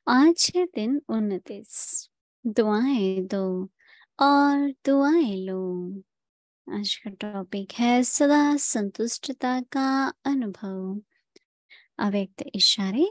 आज है दिन उनतीस दुआएं दो और दुआएं लो आज का टॉपिक है सदा संतुष्टता का अनुभव अव्यक्त इशारे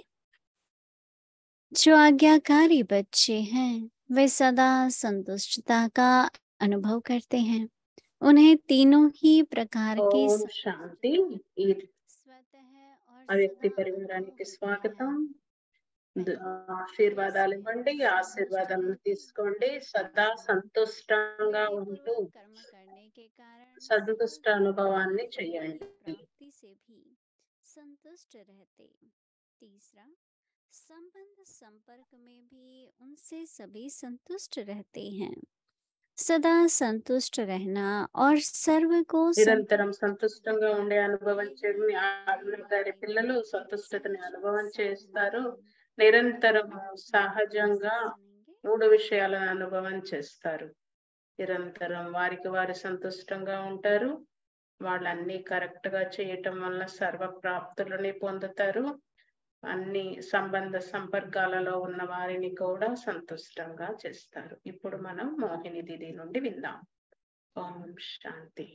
जो आज्ञाकारी बच्चे हैं वे सदा संतुष्टता का अनुभव करते हैं उन्हें तीनों ही प्रकार के ఓం स- శాంతి ఈ स्वतः और ఆ వ్యక్తి सदा పరివారానికి अनुभव స్వాగతం करते ద- हैं। ఆశీర్వాదాలు ఇవ్వండి ఆశీర్వాదాలను తీసుకోండి సదా సంతుష్టంగా ఉంటూ पूर्वक कर्म करने के कारण సంతుష్ట सदा అనుభవాన్ని की చేయండి प्राप्ति से भी संतुष्ट रहते तीसरा संबंध संपर्क में भी उनसे सभी संतुष्ट रहते हैं सदा संतुष्ट रहना और सर्व को నిరంతరం संतुष्ट సంతుష్టంగా रखना ఉండే అనుభవం ये చేయని गुण ఆజ్ఞ గారి పిల్లలు हैं। సంతుష్టతని समझो అనుభవం చేస్తారు साधना నిరంతరం कैसे సహజంగా सुनेंगे మూడు విషయాలను అనుభవం చేస్తారు నిరంతరం వారికి వారు సంతుష్టంగా ఉంటారు వాళ్ళన్నీ కరెక్ట్ గా చేయటం వల్ల సర్వ ప్రాప్తులని పొందుతారు అన్ని సంబంధ సంపర్కాలలో ఉన్న వారిని కూడా సంతుష్టంగా చేస్తారు ఇప్పుడు మనం మోహిని దీది నుండి విందాం ఓం శాంతి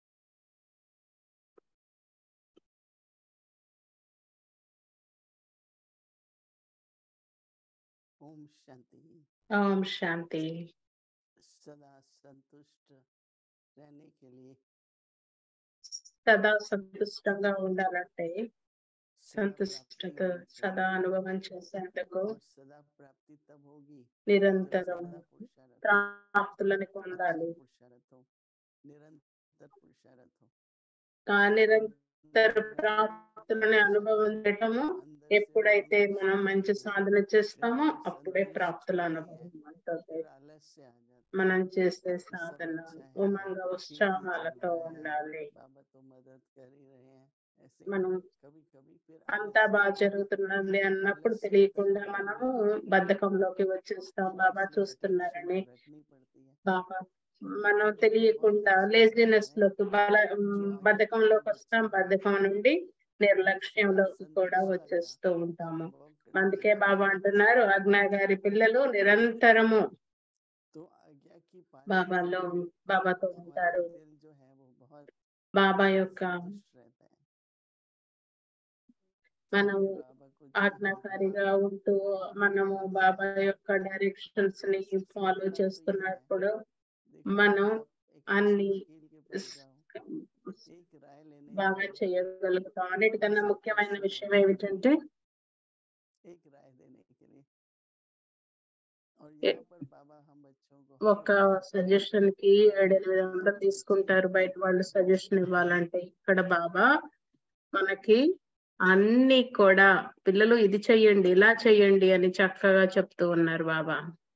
ओम शांति ఓం శాంతి सदा संतुष्ट रहने के लिए సదా సంతుష్టంగా ఉండాలంటే सदा సంతుష్టత प्राप्ति సదా అనుభవం చేసేందుకు और सदा प्राप्ति तब होगी जब నిరంతరం सदा पुरुषारत हो ప్రాప్తులని अक्षर పొందాలి पुरुषारत हो निरंतर पुरुषारत हो ఆ నిరంతర ప్రాప్తులని అనుభవం చేయటము अंदर से ఎప్పుడైతే उमंग మనం से మంచి आगे సాధన చేస్తామో जब हम అప్పుడే संतुष्ट ప్రాప్తుల रहते అనుభవం हैं ఉంటుంది फिर आलस्य आ जाता है మనం చేసే सब సాధన अच्छा है ఉమంగ ठीक ही चल ఉత్సాహాలతో रहा है ఉండాలి बाबा तो मदद कर ही रहे हैं ऐसे మనం कभी कभी फिर అంతా आलस्य బాగా జరుగుతున్నది అన్నప్పుడు आलस्य తెలియకుండా आती है మనము फिर బద్ధకంలోకి వచ్చేస్తాం బాబా लेजीनेस చూస్తున్నారని कंडीशन रखनी पड़ती है బాబా तो మనం लेजीनेस बहुत తెలియకుండా ऐसी లేజినెస్ चीज है లోకి బల ఉమ్, जो బద్ధకంలోకి आज्ञाकारी వస్తాం बच्चे బద్ధకం నుండి सदा నిర్లక్ష్యంలోకి కూడా संतुष्टता का వచ్చేస్తూ ఉంటాము अनुभव करते అందుకే हैं బాబా అంటున్నారు ఆజ్ఞా గారి పిల్లలు నిరంతరము तो आज्ञा की पालना బాబాలో करें బాబాతో तो हमारा ఉంటారు दिल जो है वो बहुत బాబా యొక్క संतुष्ट रहता है మనము बाबा को जो ఆజ్ఞాకారిగా हुक्म ఉంటూ మనము బాబా యొక్క డైరెక్షన్స్ ని सबसे बड़ी ఫాలో बात तो ये है చేస్తున్నప్పుడు देखो మనం एक अच्छे అన్ని वकील के पास స్- जाओ एक राय लेने బాగా जाओ చేయగలుగుతాం అన్నిటికన్నా सब ముఖ్యమైన कैसे విషయం हो ఏమిటంటే एक राय देने के लिए और यहाँ पर बाबा हम बच्चों को हर ఒక बात సజెషన్ కి ఏడు ఎనిమిది हर వందలు बच्चे తీసుకుంటారు బయట వాళ్ళు సజెషన్ ఇవ్వాలంటే ఇక్కడ బాబా మనకి అన్ని కూడా పిల్లలు ఇది చెయ్యండి ఇలా చెయ్యండి అని చక్కగా చెప్తూ ఉన్నారు బాబా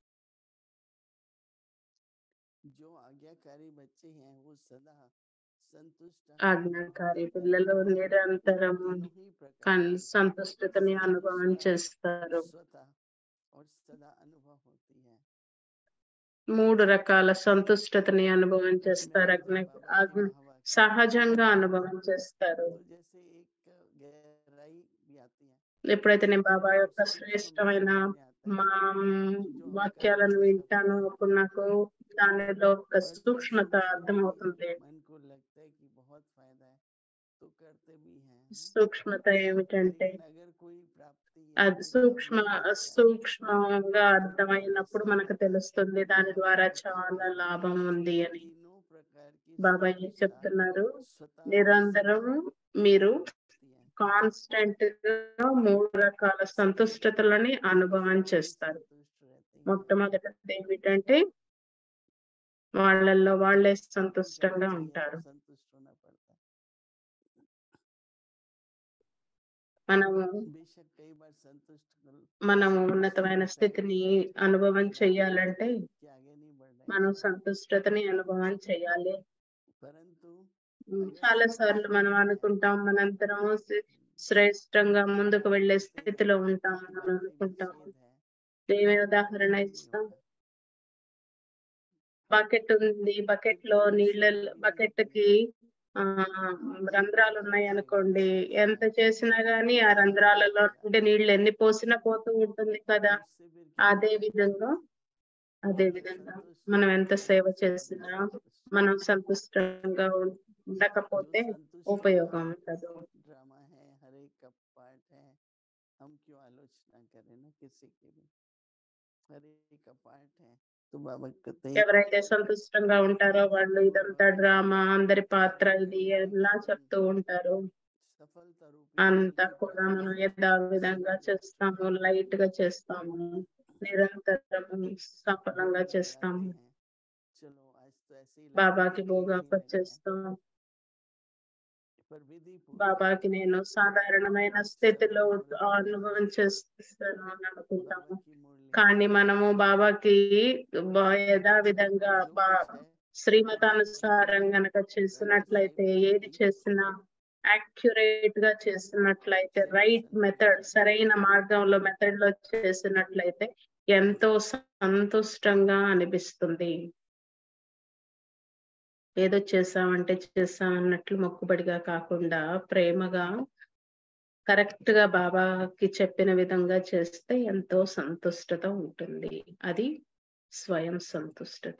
जो आज्ञाकारी बच्चे हैं वो सदा संतुष्ट ఆజ్ఞాకారి పిల్లలు నిరంతరం तीनों ही प्रकार కన్ की సంతుష్టతని అనుభవం संतुष्टता చేస్తారు स्वतः और सदा अनुभव होती है మూడు రకాల సంతుష్టతని అనుభవం उसमें చేస్తారు अगर అగ్ని बाबा की ఆజ్ఞ महावाक्य సహజంగా అనుభవం చేస్తారు तो जैसे एक गहराई भी आती है ఎప్పుడైతే నేను బాబా और యొక్క सूक्ष्म శ్రేష్టమైన महसूस होने आता है మా जो हम వాక్యాలను कर्म कर వింటాను सकते हैं అప్పుడు నాకు దానిలో ఒక और जब సూక్ష్మత सूक्ष्म అర్థమవుతుంది मन को लगता है कि बहुत फायदा है तो करते भी हैं సూక్ష్మత ఏమిటంటే लेकिन अगर कोई प्राप्ति या అది कोई సూక్ష్మ लाभ मिल सकता है సూక్ష్మంగా అర్థమైనప్పుడు మనకు తెలుస్తుంది దాని ద్వారా చాలా లాభం ఉంది అని तीनों प्रकार की బాబా ఏం संतुष्टता చెప్తున్నారు स्वतः और నిరంతరం सदा మీరు होती है కాన్స్టెంట్ గా మూడు రకాల సంతుష్టతలని అనుభవం सदा ही చేస్తారు संतुष्ट रहते हैं మొట్టమొదటిది ఏమిటంటే వాళ్ళల్లో వాళ్ళే जब సంతుష్టంగా चाहिए ఉంటారు तो संतुष्ट होना पड़ता है మనము बेशक कई बार संतुष्ट कर- మనము संतुष्ट ఉన్నతమైన होता है స్థితిని कि అనుభవం लगता है చెయ్యాలంటే कि आगे नहीं बढ़ रहे మనం हैं సంతుష్టతని అనుభవం చేయాలి परंतु ఉమ్, अगर చాలా సార్లు संतुष्ट మనం नहीं है అనుకుంటాం మనంతరం శ్రే- శ్రేష్టంగా ముందుకు వెళ్ళే స్థితిలో ఉంటాం एक అని बात का అనుకుంటాం निषेध है ఏమే तो ఉదాహరణ नहीं ఇస్తాం होगा బకెట్ ఉంది బకెట్ లో क्योंकि నీళ్ళ निषेध करने బకెట్ लगते కి हैं ఆ రంధ్రాలు ఉన్నాయి అనుకోండి ఎంత చేసినా గానీ ఆ రంధ్రాలలో నుండి నీళ్లు ఎన్ని పోసినా పోతూ ఉంటుంది కదా उससे फिर क्या అదే होगा? విధంగా అదే अगर విధంగా संतुष्ट మనం नहीं ఎంత होगा, సేవ तो చేసినా संतुष्ट మనం సంతుష్టంగా ఉం- ఉండకపోతే जो संतुष्ट ఉపయోగం ఉండదు ड्रामा है हर एक का पार्ट है हम क्यों आलोचना करें ना किसी की भी हर एक का पार्ट है तो बाबा कहते हैं ఎవరైతే సంతుష్టంగా ఉంటారో వాళ్ళు ఇదంతా డ్రామా అందరి పాత్ర ఇది ఎలా చెప్తూ ఉంటారు सफलता रूपी అంతా जल की కూడా మనం प्राप्ति యథావిధంగా చేస్తాము లైట్ గా చేస్తాము నిరంతరం సఫలంగా भोग చేస్తాము लगाते हैं। चलो आज तो ऐसे ही బాబాకి लगेगा, భోగా ठीक ही लग रहा है। చేస్తాం पर विधि पूर्वक బాబాకి నేను సాధారణమైన స్థితిలో అనుభవం చేస్తాను అని అనుకుంటాము बाबा की मुरली కానీ మనము బాబాకి బా- యథావిధంగా जो బా कुछ है, శ్రీమతానుసారం గనక చేసినట్లయితే ఏది చేసినా యాక్యురేట్ గా చేసినట్లయితే రైట్ మెథడ్ సరైన మార్గంలో మెథడ్ లో చేసినట్లయితే ఎంతో సంతుష్టంగా అనిపిస్తుంది ఏదో చేసామంటే చేసాం అన్నట్లు మొక్కుబడిగా కాకుండా ప్రేమగా కరెక్ట్ గా బాబాకి చెప్పిన విధంగా చేస్తే ఎంతో సంతుష్టత ఉంటుంది అది స్వయం సంతుష్టత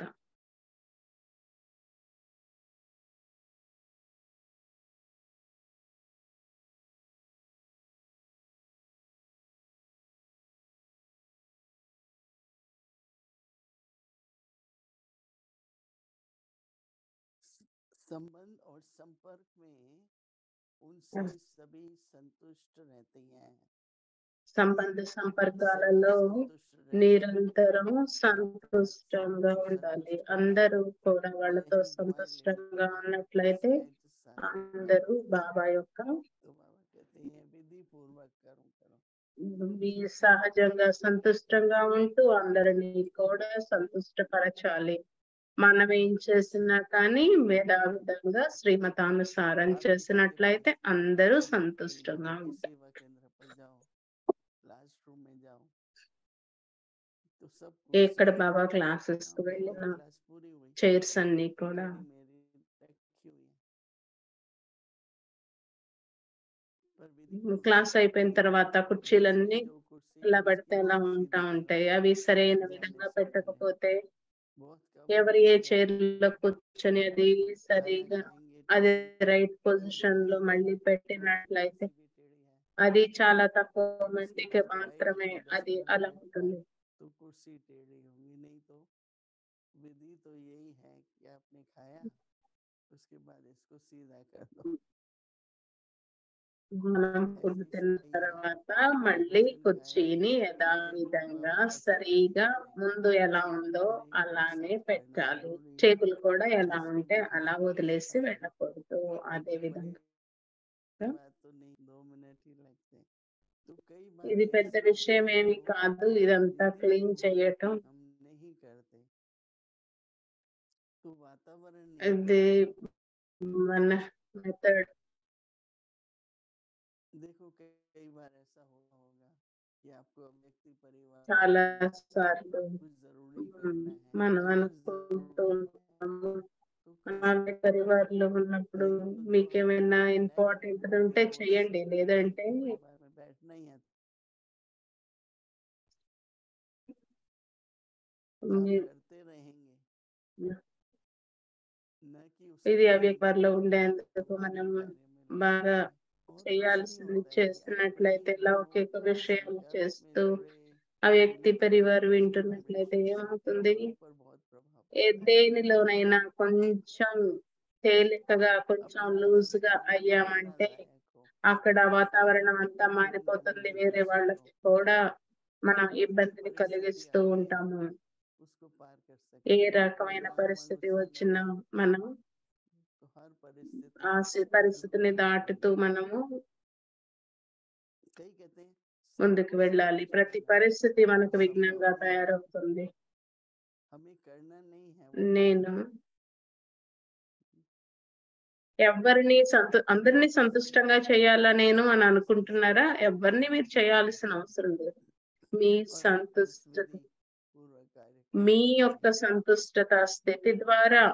संबंध और संपर्क में उनसे Yes. सभी संतुष्ट रहते हैं సంబంధ సంపర్కాలలో నిరంతరం సంతుష్టంగా ఉండాలి అందరూ కూడా వాళ్ళతో సంతుష్టంగా ఉన్నట్లయితే అందరూ బాబా యొక్క तो बाबा कहते हैं विधि पूर्वक करो करो ఈ సహజంగా సంతుష్టంగా ఉంటూ అందరినీ కూడా సంతుష్టపరచాలి మనం ఏం చేసినా కానీ వేదావిధంగా శ్రీమతానుసారం చేసినట్లయితే అందరూ సంతుష్టంగా किसी ఉంటారు सेवा केंद्र पर जाओ क्लासरूम में जाओ तो सब ఎక్కడ कुर्सी- బాబా క్లాసెస్ కు हाँ, వెళ్ళినా क्लास पूरी हुई చైర్స్ అన్ని కూడా मेरी मेरी रखी हुई है पर विधि पूर्वक క్లాస్ అయిపోయిన తర్వాత కుర్చీలన్నీ जो कुर्सी ఎలా है, పడితే उसकी అలా कुर्सी ఉంటా भी ఉంటాయి అవి సరైన విధంగా పెట్టకపోతే बहुत कम ఎవరు ఏ लोग हैं, చైర్ లో కూర్చొని అది खाना సరిగా खाएंगे, అది टेबल రైట్ పొజిషన్ లో మళ్ళీ పెట్టినట్లయితే कुर्सी भी टेढ़ी है అది చాలా తక్కువ మందికి మాత్రమే అది అలా ఉంటుంది तो कुर्सी टेढ़ी होंगी नहीं तो विधि तो यही है कि आपने खाया उसके बाद इसको सीधा कर दो మనం ఫుడ్ తిన్న తర్వాత మళ్ళీ కుర్చీని యథావిధంగా సరిగా ముందు ఎలా ఉందో అలానే పెట్టాలి టేబుల్ కూడా ఎలా ఉంటే అలా వదిలేసి వెళ్ళకూడదు అదే విధంగా बड़ी बात तो नहीं दो मिनट ही लगते तो कई बार ఇది పెద్ద ऐसा విషయం होता है ఏమి जो కాదు ఇదంతా विधि క్లీన్ पूर्वक చేయటం हम नहीं करते तो वातावरण नहीं ఇది మన మెథడ్ देखो कई कई बार ऐसा हुआ होगा कि आपको व्यक्ति परिवार చాలా में సార్లు कुछ जरूरी ఉమ్, करना है మనం कुछ అనుకుంటూ जरूरी है ఉంటాము तो कई మన పరివారంలో ఉన్నప్పుడు మీకేమైనా ఇంపార్టెంట్ ఉంటే చెయ్యండి లేదంటే परिवार में बैठना ही है काम మీ- करते रहेंगे न कि ఇది उसके అవ్యక్వారిలో ఉండేందుకు మనం कार्य में బాగా और कुछ नहीं చేయాల్సింది होता है कि చేస్తున్నట్లయితే अपनी లౌకిక वो విషయాలు संकल्प में చేస్తూ जुड़े ఆ వ్యక్తి रहने పరివారు से వింటున్నట్లయితే ఏమవుతుంది पर बहुत प्रभाव ఏ पड़ता है దేనిలోనైనా కొంచెం తేలికగా కొంచెం अपना లూజ్ గా जीवन అయ్యామంటే प्रेरणादायक हो అక్కడ వాతావరణం అంతా మారిపోతుంది వేరే వాళ్ళకి కూడా మనం ఇబ్బందిని కలిగిస్తూ ఉంటాము उसको पार कर ఏ सके రకమైన పరిస్థితి వచ్చినా మనం तो हर परिस्थिति ఆ సి- పరిస్థితిని దాటుతూ మనము कई कहते हैं ముందుకు వెళ్ళాలి ప్రతి పరిస్థితి మనకు విఘ్నంగా తయారవుతుంది हमें करना नहीं है वो నేను ఎవరిని సంతు అందరినీ సంతుష్టంగా చేయాలా నేను అని అనుకుంటున్నారా ఎవరిని మీరు చేయాల్సిన అవసరం లేదు మీ और बस సంతుష్టత विधि पूर्वक कार्य మీ యొక్క సంతుష్టత స్థితి ద్వారా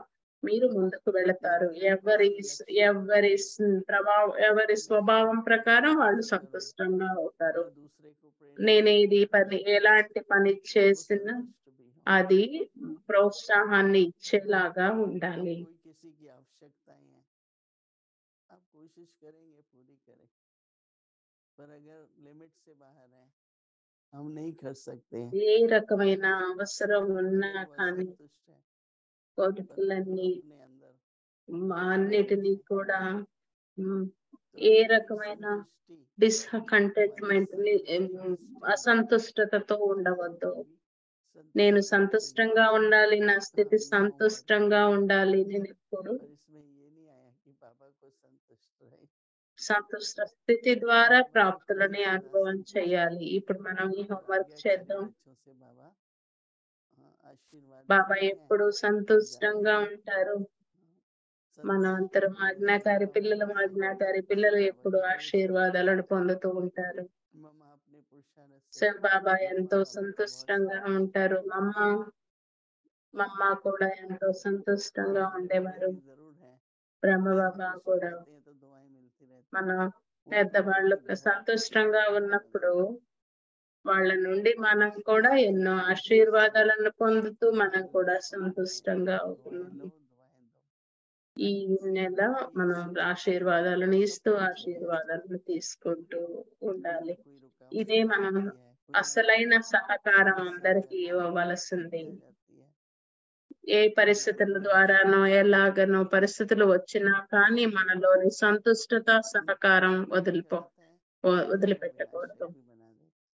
మీరు ముందుకు వెళతారు ఎవరి ఎవరి ప్రభావం ఎవరి స్వభావం ప్రకారం వాళ్ళు సంతుష్టంగా అవుతారు నేను ఇది పని ఎలాంటి పని చేసినా అది ప్రోత్సాహాన్ని ఇచ్చేలాగా ఉండాలి कोई किसी की आवश्यकताएं हैं आप कोशिश करेंगे पूरी करें पर अगर लिमिट से बाहर है हम नहीं कर सकते हैं ఏ రకమైన అవసరం ఉన్నా वो కానీ असंतुष्ट है पर కోరికలన్నీ अपने अंदर మా అన్నిటినీ కూడా మ్, तो ఏ मेरी రకమైన संतुष्टि డిస్కంటెంట్మెంట్ ని ఉమ్, అసంతుష్టతతో ఉండవద్దు నేను సంతుష్టంగా ఉండాలి నా స్థితి సంతుష్టంగా ఉండాలి నేను ఎప్పుడు पर इसमें ये नहीं आया कि बाबा को संतुष्ट रहे సంతుష్ట స్థితి ద్వారా ప్రాప్తులని అనుభవం చేయాలి ఇప్పుడు మనం ఈ హోంవర్క్ చేద్దాం बच्चों से बाबा हाँ, आशीर्वाद బాబా लेते हैं। ఎప్పుడు సంతుష్టంగా ఉంటారు మనం అందరం ఆజ్ఞాకారి పిల్లలు ఆజ్ఞాకారి పిల్లలు ఎప్పుడు ఆశీర్వాదాలను పొందుతూ ఉంటారు మమ్మ अपने पुरुषार्थ से సో బాబా ఎంతో बाबा को बहुत సంతుష్టంగా सारा ఉంటారు మమ్మ మమ్మ కూడా ఎంతో సంతుష్టంగా ఉండేవారు भी जरूर है బ్రహ్మ బాబా संतुष्ट కూడా रहते हैं तो दुआएं मिलती रहती మన हैं। పెద్దవాళ్ళు उनकी बहुत సంతుష్టంగా आशीर्वाद ఉన్నప్పుడు मिलती వాళ్ళ నుండి మనం కూడా ఎన్నో ఆశీర్వాదాలను పొందుతూ మనం కూడా సంతుష్టంగా दुआएं అవుతున్నాం लो दुआएं दो ఈ నెల మనం ఆశీర్వాదాలను ఇస్తూ ఆశీర్వాదాలను తీసుకుంటూ ఉండాలి कोई रुकावट ఇదే आ మనం जाती है, कोई అసలైన సహకారం समस्या అందరికీ आ जाती है, ఇవ్వవలసింది आ जाती है ఏ పరిస్థితుల ద్వారానో ఎలాగనో పరిస్థితులు వచ్చినా కానీ మనలోని సంతుష్టత సహకారం వదిలిపో करता है వ- तो వదిలిపెట్టకూడదు विनाशक भी बना देता है।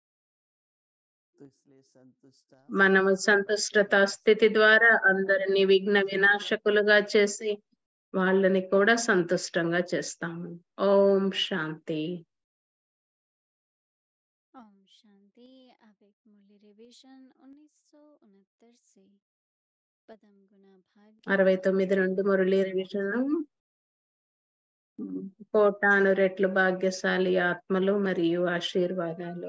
तो इसलिए संतुष्टा మనము సంతుష్టత స్థితి ద్వారా అందరినీ విఘ్న వినాశకులుగా చేసి వాళ్ళని కూడా సంతుష్టంగా చేస్తాము ఓం శాంతి ओम शांति आप एक मूल्य रिवीजन 1969 से पदम गुना भाग्य అరవై తొమ్మిది నుండి మురళీ రివిజన్ కోటాను రెట్లు భాగ్యశాలి ఆత్మలు మరియు ఆశీర్వాదాలు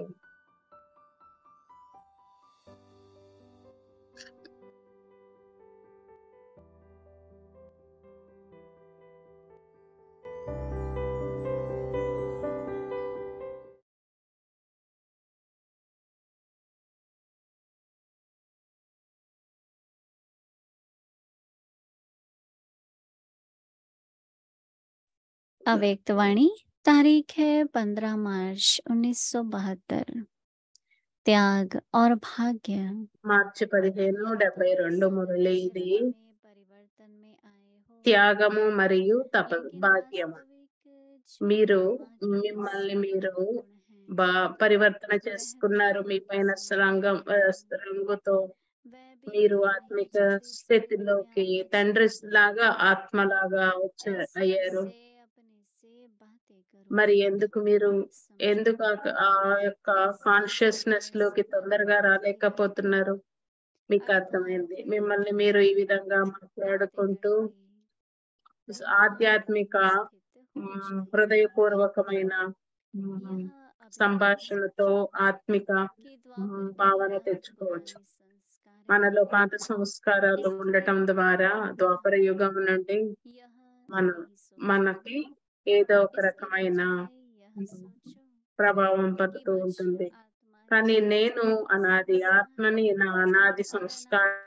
अव्यक्त वाणी तारीख है 15 मार्च 1972 त्याग और भाग्य మార్చి పదిహేను డెబ్బై రెండు మురళి ఇది परिवर्तन में आए हो త్యాగము మరియు తప लेकिन భాగ్యము वास्तविक మీరు जीवन के మిమ్మల్ని మీరు संपूर्ण हैं। బా పరివర్తన చేసుకున్నారు మీ పైన రంగం ఆ, రంగుతో वह भी మీరు वही ఆత్మిక जो इस స్థితిలోకి दुनिया में తండ్రి सब లాగా ఆత్మలాగా వచ్చే ऐसे అయ్యారు से अपने से बातें करो మరి ఎందుకు మీరు समझो ఎందుకు ఆ- ఆ యొక్క కాన్షియస్నెస్ లోకి తొందరగా రాలేకపోతున్నారు మీకు అర్థమైంది మిమ్మల్ని మీరు ఈ విధంగా మాట్లాడుకుంటూ ఆధ్యాత్మిక మ్, హృదయపూర్వకమైన మ్, సంభాషణతో ఆత్మిక మ్, భావన తెచ్చుకోవచ్చు మనలో పాత సంస్కారాలు ఉండటం ద్వారా ద్వాపర యుగం నుండి మన మనకి ఏదో ఒక రకమైన ప్రభావం పడుతూ ఉంటుంది కానీ నేను అనాది ఆత్మని నా అనాది సంస్కారం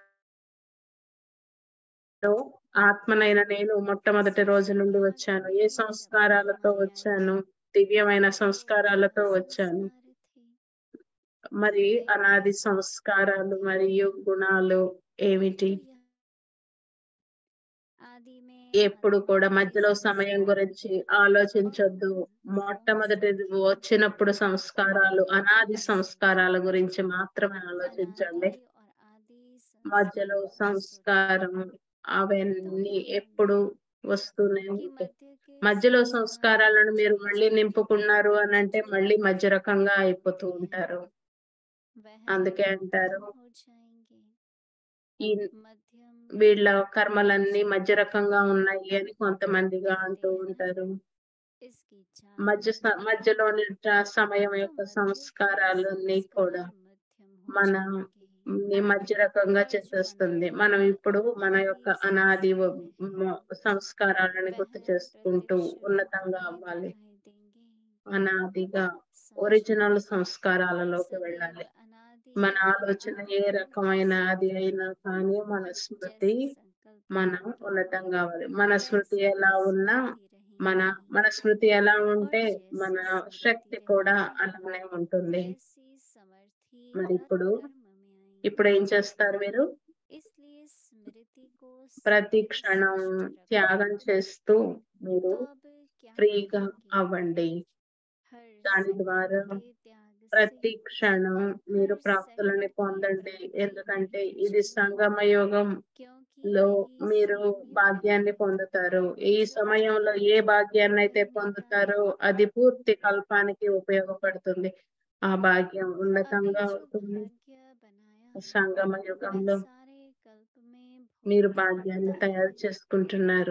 ఆత్మనైన నేను మొట్టమొదటి రోజు నుండి వచ్చాను ఏ సంస్కారాలతో వచ్చాను దివ్యమైన సంస్కారాలతో వచ్చాను మరి అనాది సంస్కారాలు మరియు గుణాలు ఏమిటి ఎప్పుడు కూడా మధ్యలో సమయం గురించి ఆలోచించొద్దు మొట్టమొదటి వచ్చినప్పుడు సంస్కారాలు అనాది సంస్కారాల గురించి మాత్రమే ఆలోచించండి మధ్యలో సంస్కారం అవన్నీ ఎప్పుడు వస్తూనే ఉంటాయి మధ్యలో సంస్కారాలను మీరు మళ్ళీ నింపుకున్నారు అని అంటే మళ్ళీ మధ్య రకంగా అయిపోతూ ఉంటారు అందుకే అంటారు ఈ వీళ్ళ కర్మలన్నీ మధ్య రకంగా ఉన్నాయి అని కొంతమందిగా అంటూ ఉంటారు మధ్య స- మధ్యలోని ట- సమయం యొక్క సంస్కారాలన్నీ కూడా మన ని మధ్య రకంగా చేసేస్తుంది మనం ఇప్పుడు మన యొక్క అనాది వ- మ- సంస్కారాలను గుర్తు చేసుకుంటూ ఉన్నతంగా అవ్వాలి అనాదిగా ఒరిజినల్ సంస్కారాలలోకి వెళ్ళాలి మన ఆలోచన ఏ రకమైన అది అయినా కానీ మన స్మృతి మనం ఉన్నతం కావాలి మన స్మృతి ఎలా ఉన్నా మన మన స్మృతి ఎలా ఉంటే మన శక్తి కూడా అలానే ఉంటుంది మరి ఇప్పుడు ఇప్పుడు ఏం చేస్తారు మీరు ప్రతి క్షణం త్యాగం చేస్తూ మీరు ఫ్రీగా అవ్వండి దాని ద్వారా ప్రతి క్షణం మీరు ప్రాప్తులని పొందండి ఎందుకంటే ఇది సంగమ యోగం లో మీరు భాగ్యాన్ని పొందుతారు ఈ సమయంలో ఏ భాగ్యాన్ని అయితే పొందుతారో అది పూర్తి కల్పానికి ఉపయోగపడుతుంది ఆ భాగ్యం ఉన్నతంగా అవుతుంది సంగమ యుగంలో మీరు భాగ్యాన్ని తయారు చేసుకుంటున్నారు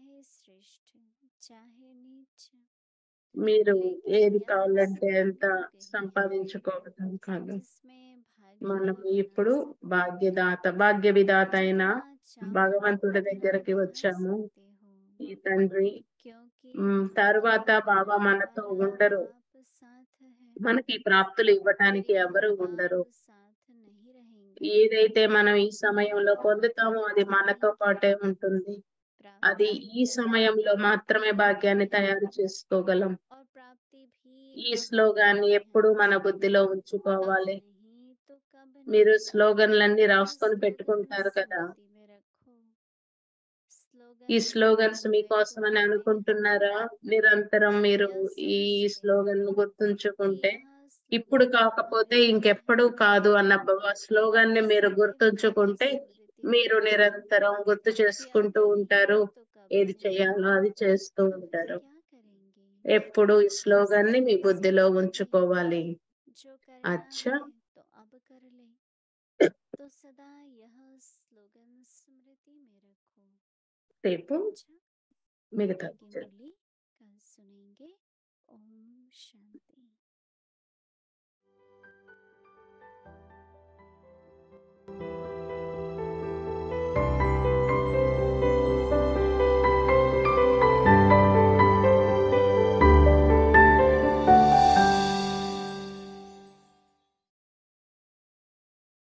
మీరు ఏది కావాలంటే ఎంత సంపాదించుకోవటం కాదు మనం ఇప్పుడు భాగ్యదాత భాగ్య విధాత అయిన భగవంతుడి దగ్గరికి వచ్చాము ఈ తండ్రి మ్, తర్వాత బాబా మనతో ఉండరు మనకి ఈ ప్రాప్తులు ఇవ్వటానికి ఎవరు ఉండరు ఏదైతే మనం ఈ సమయంలో పొందుతామో అది మనతో పాటే ఉంటుంది అది ఈ సమయంలో మాత్రమే భాగ్యాన్ని తయారు చేసుకోగలం ఈ స్లోగాన్ని ఎప్పుడు మన బుద్ధిలో ఉంచుకోవాలి మీరు స్లోగన్లన్నీ రాసుకొని పెట్టుకుంటారు కదా ఈ స్లోగన్స్ మీకోసమని అనుకుంటున్నారా నిరంతరం మీరు ఈ స్లోగన్ గుర్తుంచుకుంటే ఇప్పుడు కాకపోతే ఇంకెప్పుడు కాదు అన్న స్లోగన్ ని మీరు గుర్తుంచుకుంటే మీరు నిరంతరం గుర్తు చేసుకుంటూ ఉంటారు ఏది చేయాలో అది చేస్తూ ఉంటారు ఎప్పుడు ఈ స్లోగన్ ని మీ బుద్ధిలో ఉంచుకోవాలి अच्छा अच्छा। तो अब कर ले तो सदा यह स्लोगन स्मृति में रखो రేపు अच्छा మిగతా आगे मुरली कल सुनेंगे ओम शांति